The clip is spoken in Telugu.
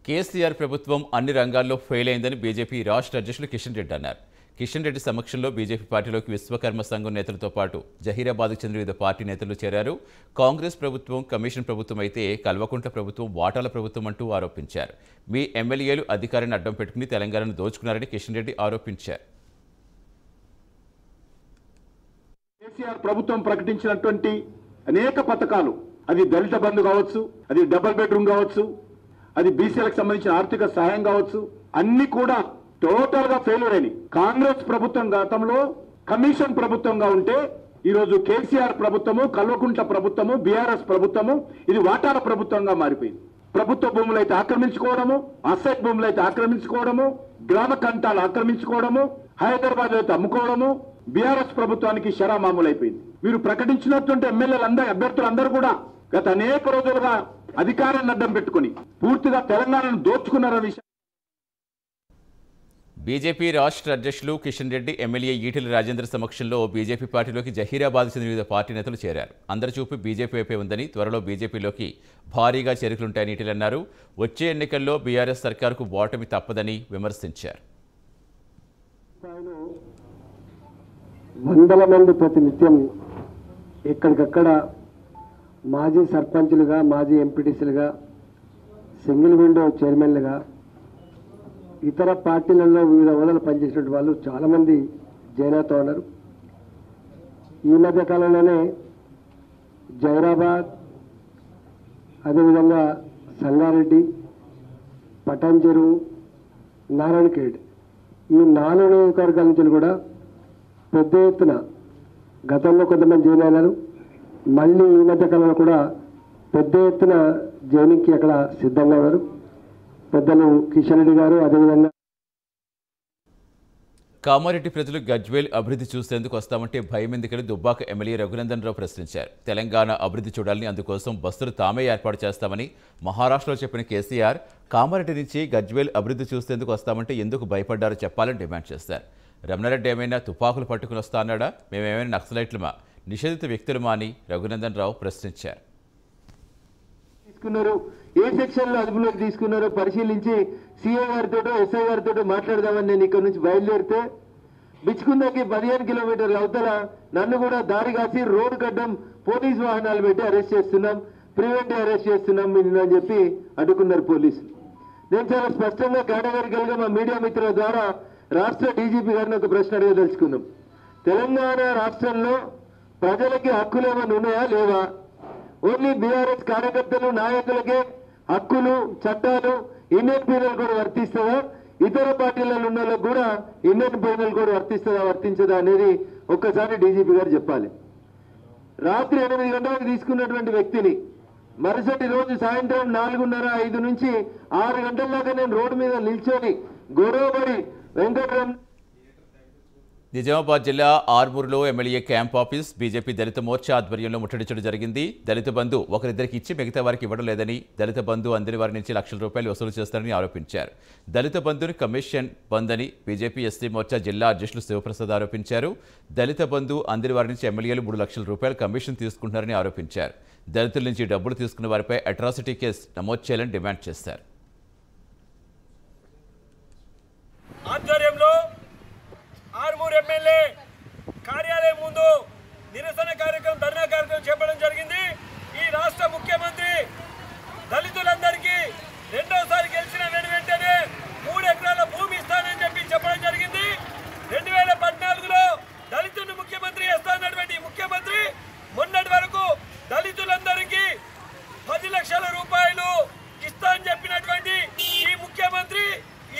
కేసీఆర్ ప్రభుత్వం అన్ని రంగాల్లో ఫెయిల్ అయిందని బీజేపీ రాష్ట్ర అధ్యక్షులు కిషన్ రెడ్డి అన్నారు కిషన్ రెడ్డి సమక్షంలో బీజేపీ పార్టీలోకి విశ్వకర్మ సంఘం నేతలతో పాటు జహీరాబాద్కు చెందిన వివిధ పార్టీ నేతలు చేరారు కాంగ్రెస్ ప్రభుత్వం కమిషన్ ప్రభుత్వం అయితే కల్వకుంట్ల ప్రభుత్వం వాటాల ప్రభుత్వం అంటూ ఆరోపించారు మీ ఎమ్మెల్యేలు అధికారాన్ని అడ్డం పెట్టుకుని తెలంగాణను దోచుకున్నారని కిషన్ రెడ్డి ఆరోపించారు కేసీఆర్ ప్రభుత్వం ప్రకటించినటువంటి అనేక పథకాలు అది దళిత బంధు కావచ్చు అది డబుల్ బెడ్రూమ్ కావచ్చు అది బీసీలకు సంబంధించిన ఆర్థిక సహాయం కావచ్చు అన్ని కూడా టోటల్ గా ఫెయిల్యూర్ అయినాయి కాంగ్రెస్ ప్రభుత్వం గతంలో కమిషన్ ప్రభుత్వంగా ఉంటే ఈ రోజు కేసీఆర్ ప్రభుత్వము కల్వకుంట్ల ప్రభుత్వము బీఆర్ఎస్ ప్రభుత్వము ఇది వాటాల ప్రభుత్వంగా మారిపోయింది ప్రభుత్వ భూములు అయితే ఆక్రమించుకోవడము అసెట్ భూములు అయితే ఆక్రమించుకోవడము గ్రామ కంటాలు ఆక్రమించుకోవడము హైదరాబాద్ అయితే అమ్ముకోవడము బీఆర్ఎస్ ప్రభుత్వానికి షరా మామూలైపోయింది మీరు ప్రకటించినటువంటి ఎమ్మెల్యేలు అందరూ అభ్యర్థులందరూ కూడా గత అనేక రోజులుగా అధికారాన్ని అడ్డం పెట్టుకుని పూర్తిగా తెలంగాణను దోచుకున్నారన్న విషయం బీజేపీ రాష్ట్ర అధ్యక్షులు కిషన్ రెడ్డి ఎమ్మెల్యే ఈటెల రాజేంద్ర సమక్షంలో బీజేపీ పార్టీలోకి జహీరాబాద్ చెందిన వివిధ పార్టీ నేతలు చేరారు అందరి చూపు బీజేపీ వైపే ఉందని త్వరలో బీజేపీలోకి భారీగా చేరికలుంటాయని ఈటెలు అన్నారు వచ్చే ఎన్నికల్లో బీఆర్ఎస్ సర్కారుకు ఓటమి తప్పదని విమర్శించారు వందల మంది ప్రతినిత్యం ఎక్కడికక్కడ మాజీ సర్పంచులుగా మాజీ ఎంపీటీసీలుగా సింగిల్ విండో చైర్మన్లుగా ఇతర పార్టీలలో వివిధ హోదాలు పనిచేసినటువంటి వాళ్ళు చాలామంది జాయిన్ అవుతూ ఉన్నారు ఈ మధ్య కాలంలోనే జైరాబాద్ అదేవిధంగా సంగారెడ్డి పటాన్చెరు నారాయణఖేడ్ ఈ నాలుగు నియోజకవర్గాల నుంచి కూడా పెద్ద ఎత్తున గతంలో కొంతమంది జాయిన్ అయినారు మళ్ళీ ఈ మధ్య కాలంలో కూడా పెద్ద ఎత్తున జాయినింగ్కి అక్కడ సిద్ధంగా ఉన్నారు పెద్దలు కిషన్ రెడ్డి గారు అదేవిధంగా కామారెడ్డి ప్రజలు గజ్వేల్ అభివృద్ధి చూసేందుకు వస్తామంటే భయం ఎందుకని దుబ్బాక ఎమ్మెల్యే రఘునందన్ రావు ప్రశ్నించారు తెలంగాణ అభివృద్ధి చూడాలని అందుకోసం బస్సులు తామే ఏర్పాటు చేస్తామని మహారాష్ట్రలో చెప్పిన కేసీఆర్ కామారెడ్డి నుంచి గజ్వేల్ అభివృద్ధి చూసేందుకు వస్తామంటే ఎందుకు భయపడ్డారో చెప్పాలని డిమాండ్ చేశారు రమణారెడ్డి ఏమైనా తుపాకులు పట్టుకుని వస్తా అన్నాడా మేమేమైనా నక్సలైట్లమా నిషేధిత వ్యక్తులమా అని రఘునందన్ రావు ప్రశ్నించారు తీసుకున్నారు ఏ సెక్షన్ లో అదుపులోకి తీసుకున్నారో పరిశీలించి సీఏ గారితో ఎస్ఐ గారితో మాట్లాడదామని నేను ఇక్కడ నుంచి బయలుదేరితే బిచ్చుకుందకి పదిహేను కిలోమీటర్ల అవతల నన్ను కూడా దారి కాసి రోడ్డు గడ్డం పోలీస్ వాహనాలు పెట్టి అరెస్ట్ చేస్తున్నాం ప్రివెంటివ్ అరెస్ట్ చేస్తున్నాం మీరు అని చెప్పి అడ్డుకున్నారు పోలీసులు నేను చాలా స్పష్టంగా కేటగిరికల్ గా మా మీడియా మిత్రుల ద్వారా రాష్ట్ర డీజీపీ గారిని ఒక ప్రశ్న అడగదలుచుకున్నాం తెలంగాణ రాష్ట్రంలో ప్రజలకి హక్కులు ఏమైనా ఉన్నాయా లేవా ఓన్లీ బీఆర్ఎస్ కార్యకర్తలు నాయకులకే హక్కులు చట్టాలు ఇండియన్ పీనల్ కూడా వర్తిస్తుందా ఇతర పార్టీలలో ఉన్న వాళ్ళకు కూడా ఇండియన్ పీనల్ కూడా వర్తిస్తుందా వర్తించదా అనేది ఒక్కసారి డీజీపీ గారు చెప్పాలి రాత్రి ఎనిమిది గంటలకు తీసుకున్నటువంటి వ్యక్తిని మరుసటి రోజు సాయంత్రం నాలుగున్నర ఐదు నుంచి ఆరు గంటల దాకా నేను రోడ్డు మీద నిల్చొని గొడవపడి వెంకటరమణ నిజామాబాద్ జిల్లా ఆర్మూరులో MLA camp office BJP Dalit Morcha ఆధ్వర్యంలో ముట్టడించడం జరిగింది దళిత బంధు ఒకరిద్దరికి ఇచ్చి మిగతా వారికి ఇవ్వడం లేదని దళిత బంధు అందిన వారి నుంచి లక్షల రూపాయలు వసూలు చేస్తారని ఆరోపించారు దళిత బంధుని కమిషన్ బంద్ అని బీజేపీ ఎస్సీ మోర్చా జిల్లా అధ్యక్షులు శివప్రసాద్ ఆరోపించారు దళిత బంధు అందిన వారి నుంచి ఎమ్మెల్యేలు మూడు లక్షల రూపాయలు కమిషన్ తీసుకుంటున్నారని ఆరోపించారు దళితుల నుంచి డబ్బులు తీసుకున్న వారిపై అట్రాసిటీ కేసు నమోదు చేయాలని డిమాండ్ చేశారు